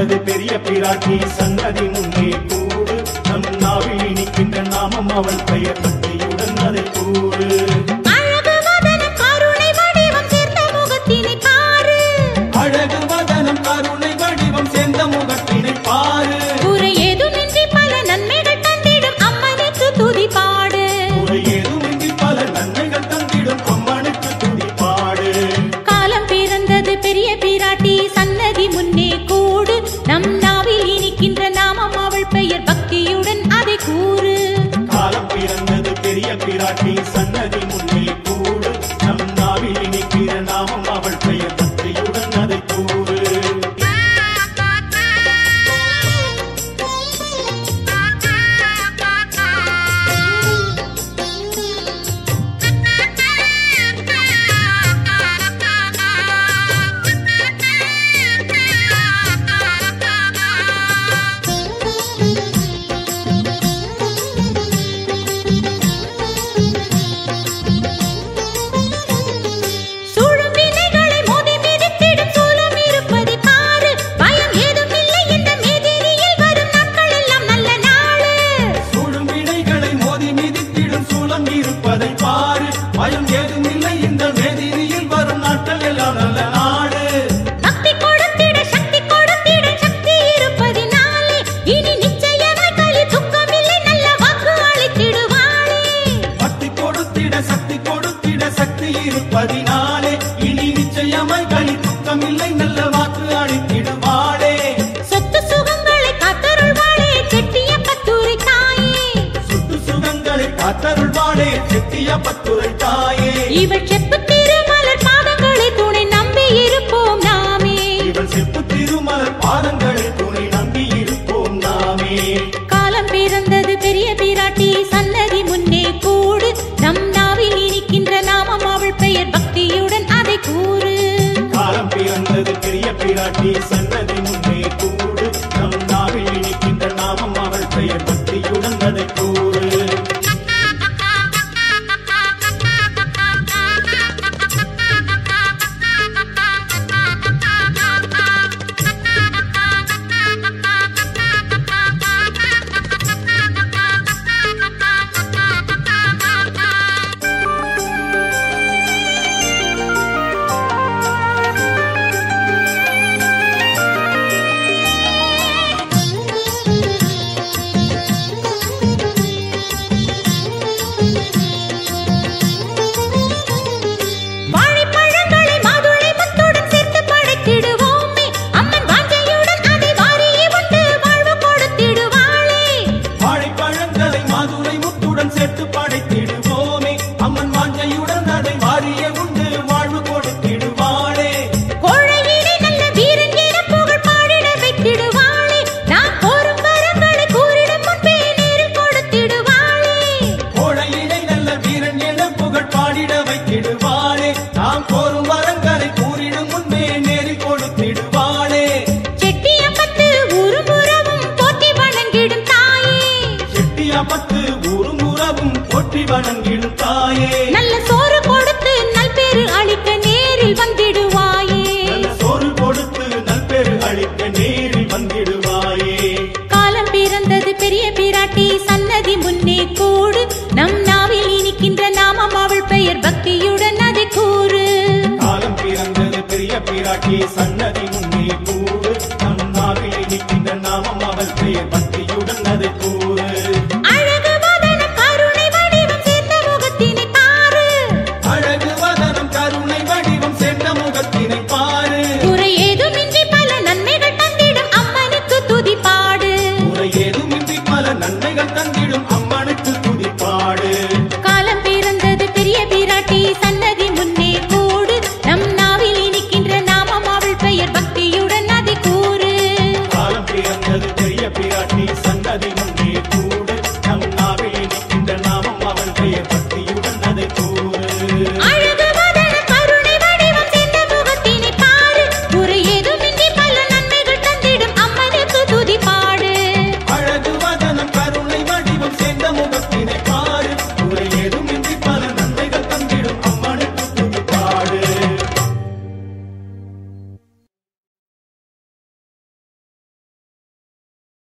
பிறந்தது பெரிய பிராட்டி சன்னதி முன்னே கூடு நம் நாவில் இனிக்கின்ற நாமம் அவள் பெயர் பக்தியுடன் அதை கூடு அழகு வதனம் கருணை வடிவம் சேர்ந்த முகத்தினை பாரு அழகு வதனம் கருணை வடிவம் சேர்ந்த முகத்தினை பாரு குறை ஏதுமின்றி பல நன்மைகள் தந்திடும் அம்மனுக்கு துதி பாடு குறை ஏதுமின்றி பல நன்மைகள் தந்திடும் அம்மனுக்கு துதிப்பாடு காலம் பிறந்தது பெரிய பிராட்டி சன்னதி முன்னே கூடு நம் நாவில் இனிக்கின்ற நாமம் அவள் பெயர் பக்தியுடன் அதை கூறு காலம் பிறந்தது பெரிய பிராட்டி சன்னதி முன்னே கூடு நம் நாவில் இனிக்கிற நாமம் அவள் பெயர் பக்தியுடன் அதை கூறு சூழும் வினைகளை மோதி மிதித்திடும் சூலம் இருப்பதை பாரு பயம் ஏதும் இல்லை இந்த மேதிரியில் வரும் நாட்கள் எல்லாம் நல்ல நாளு சூழும் வினைகளை மோதி மிதித்திடும் சூலம் இருப்பதை பாரு பயம் ஏதும் இல்லை இந்த மேதிரியில் வரும் நாட்கள் எல்லாம் நல்ல நாடு பக்தி கொடுத்திட சக்தி கொடுத்திட சக்தி இருப்பதினாலே இனி நிச்சயமாய் களி துக்கமில்லை நல்ல வாக்கு அளித்திடுவாளே பக்தி கொடுத்திட சக்தி கொடுத்திட சக்தி இருப்பதினாலே இனி நிச்சயமாய் களி துக்கமில்லை நல்ல வாக்கு அளித்திடுவாளே சொத்து சுகங்களை காத்தருள்வாளே செட்டிய பத்தூரை தாயே சுட்டு சுகங்களை காத்தருள்வாளே செட்டிய பத்துரை தாயே இவள் செப்பு திருமலர் பாதங்களை துணை நம்பி இருப்போம் நாமே இவள் செப்பு திருமலர் பாதங்களை துணை நம்பி இருப்போம் நாமே காலம் பிறந்தது பெரிய பிராட்டி சன்னதி முன்னே கூடு நம் நாவில் இனிக்கின்ற நாமம் அவள் பெயர் பக்தியுடன் அதை கூறு காலம் பிறந்தது பெரிய பிராட்டி சன்னதி முன்னே கூடு நம் நாவில் இனிக்கின்ற நாமம் அவள் பெயர் பக்தியுடன் அதை கூறு வாழைப்பழங்களை மாதுளை முத்துடன் சேர்த்து படைத்திடுவோமே அம்மன் வாஞ்சையுடன் அதை வாரியே உண்டு வாழ்வு கொடுத்திடுவாளே வாழைப்பழங்களை மாதுளை முத்துடன் சேர்த்து படைத்திடுவோமே அம்மன் வாஞ்சையுடன் அதை வாரிய உண்டு வாழ்வு கொடுத்திடுவாளே கோழையினை நல்ல வீரன் என புகழ் பாடிட வைத்திடுவாளே நாம் கோரும் வரங்களை கூறிடும் முன்பே நேரில் கொடுத்திடுவாளே கோழையினை நல்ல வீரன் என புகழ் பாடிட வைத்திடுவாளே நாம் கோரும் வரங்களை கூறிடும் முன்பே நேரி கொடுத்திடுவாளே செட்டியம்பத்து உருமுறவும் போற்றி வணங்கிடும் தாயே செட்டியா பத்து ஊரும் உறவும் போற்றி வணங்கிடும் தாயே நல்ல